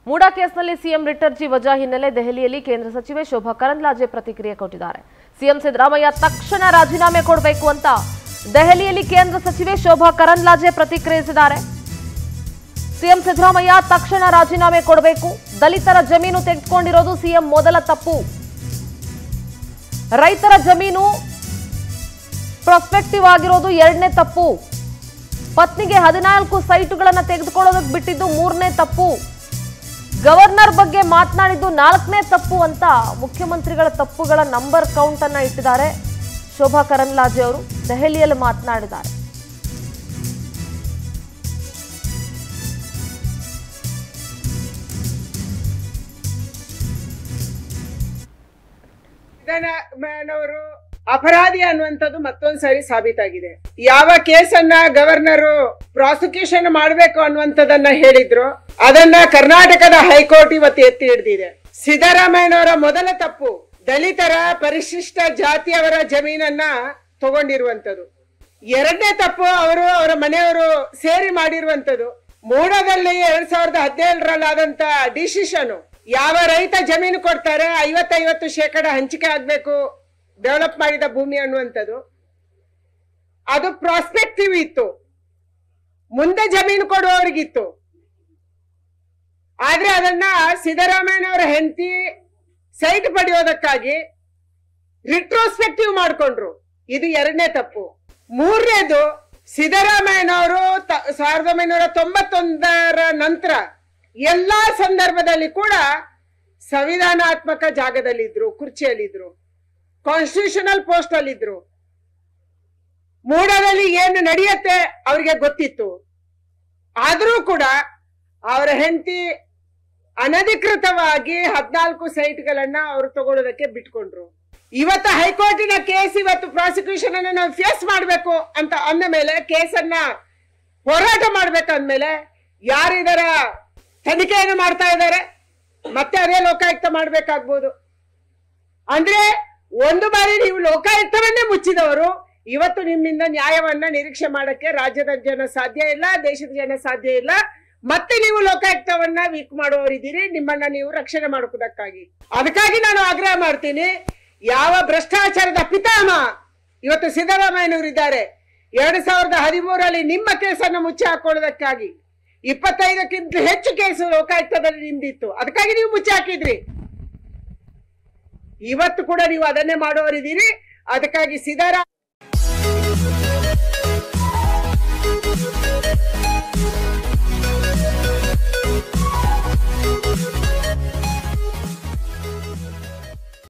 ಮೂಡಾ ಕೇಸ್ನಲ್ಲಿ ಸಿಎಂ ರಿಟರ್ಜಿ ವಜಾ ಹಿನ್ನೆಲೆ ದೆಹಲಿಯಲ್ಲಿ ಕೇಂದ್ರ ಸಚಿವೆ ಶೋಭಾ ಕರಂದ್ಲಾಜೆ ಪ್ರತಿಕ್ರಿಯೆ ಕೊಟ್ಟಿದ್ದಾರೆ ಸಿಎಂ ಸಿದ್ದರಾಮಯ್ಯ ತಕ್ಷಣ ರಾಜೀನಾಮೆ ಕೊಡಬೇಕು ಅಂತ ದೆಹಲಿಯಲ್ಲಿ ಕೇಂದ್ರ ಸಚಿವೆ ಶೋಭಾ ಕರಂದ್ಲಾಜೆ ಪ್ರತಿಕ್ರಿಯಿಸಿದ್ದಾರೆ ಸಿಎಂ ಸಿದ್ದರಾಮಯ್ಯ ತಕ್ಷಣ ರಾಜೀನಾಮೆ ಕೊಡಬೇಕು ದಲಿತರ ಜಮೀನು ತೆಗೆದುಕೊಂಡಿರೋದು ಸಿಎಂ ಮೊದಲ ತಪ್ಪು ರೈತರ ಜಮೀನು ಪ್ರೊಸ್ಪೆಕ್ಟಿವ್ ಆಗಿರೋದು ಎರಡನೇ ತಪ್ಪು ಪತ್ನಿಗೆ ಹದಿನಾಲ್ಕು ಸೈಟುಗಳನ್ನ ತೆಗೆದುಕೊಳ್ಳೋದಕ್ಕೆ ಬಿಟ್ಟಿದ್ದು ಮೂರನೇ ತಪ್ಪು ಗವರ್ನರ್ ಬಗ್ಗೆ ಮಾತನಾಡಿದ್ದು ನಾಲ್ಕನೇ ತಪ್ಪು ಅಂತ ಮುಖ್ಯಮಂತ್ರಿಗಳ ತಪ್ಪುಗಳ ನಂಬರ್ ಕೌಂಟ್ ಅನ್ನ ಇಟ್ಟಿದ್ದಾರೆ ಶೋಭಾ ಕರಂದ್ಲಾಜೆ ಅವರು ದೆಹಲಿಯಲ್ಲಿ ಮಾತನಾಡಿದ್ದಾರೆ ಸಿದ್ದರಾಮಯ್ಯನವರು ಅಪರಾಧಿ ಅನ್ನುವಂಥದ್ದು ಮತ್ತೊಂದು ಸಾರಿ ಸಾಬೀತಾಗಿದೆ ಯಾವ ಕೇಸನ್ನ ಗವರ್ನರು ಪ್ರಾಸಿಕ್ಯೂಷನ್ ಮಾಡಬೇಕು ಅನ್ನುವಂಥದ್ದನ್ನ ಹೇಳಿದ್ರು ಅದನ್ನ ಕರ್ನಾಟಕದ ಹೈಕೋರ್ಟ್ ಇವತ್ತು ಎತ್ತಿ ಹಿಡಿದಿದೆ ಸಿದ್ದರಾಮಯ್ಯನವರ ಮೊದಲ ತಪ್ಪು ದಲಿತರ ಪರಿಶಿಷ್ಟ ಜಾತಿಯವರ ಜಮೀನನ್ನ ತಗೊಂಡಿರುವಂತದ್ದು ಎರಡನೇ ತಪ್ಪು ಅವರು ಅವರ ಮನೆಯವರು ಸೇರಿ ಮಾಡಿರುವಂತದ್ದು ಮೂಡದಲ್ಲಿ ಎರಡ್ ಸಾವಿರದ ಹದಿನೇಳರಲ್ಲಾದಂತ ಡಿಸಿಷನ್ ಯಾವ ರೈತ ಜಮೀನು ಕೊಡ್ತಾರೆ ಐವತ್ತೈವತ್ತು ಶೇಕಡ ಹಂಚಿಕೆ ಆಗ್ಬೇಕು ಡೆವಲಪ್ ಮಾಡಿದ ಭೂಮಿ ಅನ್ನುವಂಥದ್ದು ಅದು ಪ್ರಾಸ್ಪೆಕ್ಟಿವ್ ಇತ್ತು ಮುಂದೆ ಜಮೀನು ಕೊಡುವವರಿಗಿತ್ತು ಆದ್ರೆ ಅದನ್ನ ಸಿದ್ದರಾಮಯ್ಯನವರ ಹೆಂಡತಿ ಸೈಟ್ ಪಡೆಯೋದಕ್ಕಾಗಿ ರಿಟ್ರೋಸ್ಪೆಕ್ಟಿವ್ ಮಾಡ್ಕೊಂಡ್ರು ಇದು ಎರಡನೇ ತಪ್ಪು ಮೂರನೇದು ಸಿದ್ದರಾಮಯ್ಯನವರು ತ- ಸಾವಿರದ ಒಂಬೈನೂರ ತೊಂಬತ್ತೊಂದರ ನಂತರ ಎಲ್ಲಾ ಸಂದರ್ಭದಲ್ಲಿ ಕೂಡ ಸಂವಿಧಾನಾತ್ಮಕ ಜಾಗದಲ್ಲಿದ್ರು ಕುರ್ಚಿಯಲ್ಲಿದ್ರು ಕಾನ್ಸ್ಟಿಟ್ಯೂಷನಲ್ ಪೋಸ್ಟ್ ಅಲ್ಲಿದ್ರು ಮೂಡದಲ್ಲಿ ಏನು ನಡೆಯುತ್ತೆ ಅವರಿಗೆ ಗೊತ್ತಿತ್ತು ಆದರೂ ಕೂಡ ಅವರ ಹೆಂಡತಿ ಅನಧಿಕೃತವಾಗಿ ಹದಿನಾಲ್ಕು ಸೈಟ್ಗಳನ್ನ ಅವರು ತಗೊಳ್ಳೋದಕ್ಕೆ ಬಿಟ್ಕೊಂಡ್ರು ಇವತ್ತು ಹೈಕೋರ್ಟಿನ ಕೇಸ್ ಇವತ್ತು ಪ್ರಾಸಿಕ್ಯೂಷನ್ ಅನ್ನ ನಾವು ಫೇಸ್ ಮಾಡಬೇಕು ಅಂತ ಅಂದ ಮೇಲೆ ಕೇಸನ್ನ ಹೋರಾಟ ಮಾಡ್ಬೇಕಂದ್ಮೇಲೆ ಯಾರು ಇದರ ತನಿಖೆಯನ್ನು ಮಾಡ್ತಾ ಇದ್ದಾರೆ ಮತ್ತೆ ಅದೇ ಲೋಕಾಯುಕ್ತ ಮಾಡ್ಬೇಕಾಗ್ಬೋದು ಅಂದ್ರೆ ಒಂದು ಬಾರಿ ನೀವು ಲೋಕಾಯುಕ್ತವನ್ನೇ ಮುಚ್ಚಿದವರು ಇವತ್ತು ನಿಮ್ಮಿಂದ ನ್ಯಾಯವನ್ನ ನಿರೀಕ್ಷೆ ಮಾಡಕ್ಕೆ ರಾಜ್ಯದ ಜನ ಸಾಧ್ಯ ಇಲ್ಲ ದೇಶದ ಜನ ಸಾಧ್ಯ ಇಲ್ಲ ಮತ್ತೆ ನೀವು ಲೋಕಾಯುಕ್ತವನ್ನ ವೀಕ್ ಮಾಡುವವರಿದ್ದೀರಿ ನಿಮ್ಮನ್ನ ನೀವು ರಕ್ಷಣೆ ಮಾಡುವುದಕ್ಕಾಗಿ ಅದಕ್ಕಾಗಿ ನಾನು ಆಗ್ರಹ ಮಾಡ್ತೀನಿ ಯಾವ ಭ್ರಷ್ಟಾಚಾರದ ಪಿತಾಮ ಇವತ್ತು ಸಿದ್ದರಾಮಯ್ಯನವರು ಇದ್ದಾರೆ ಎರಡ್ ಸಾವಿರದ ಹದಿಮೂರರಲ್ಲಿ ನಿಮ್ಮ ಕೇಸನ್ನು ಮುಚ್ಚಿ ಹಾಕೊಳ್ಳೋದಕ್ಕಾಗಿ ಇಪ್ಪತ್ತೈದಕ್ಕಿಂತ ಹೆಚ್ಚು ಕೇಸು ಲೋಕಾಯುಕ್ತದಲ್ಲಿ ನಿಮ್ದಿತ್ತು ಅದಕ್ಕಾಗಿ ನೀವು ಮುಚ್ಚಿ ಹಾಕಿದ್ರಿ ಇವತ್ತು ಕೂಡ ನೀವು ಅದನ್ನೇ ಮಾಡೋರಿದ್ದೀರಿ ಅದಕ್ಕಾಗಿ ಸಿದ್ದರಾಮ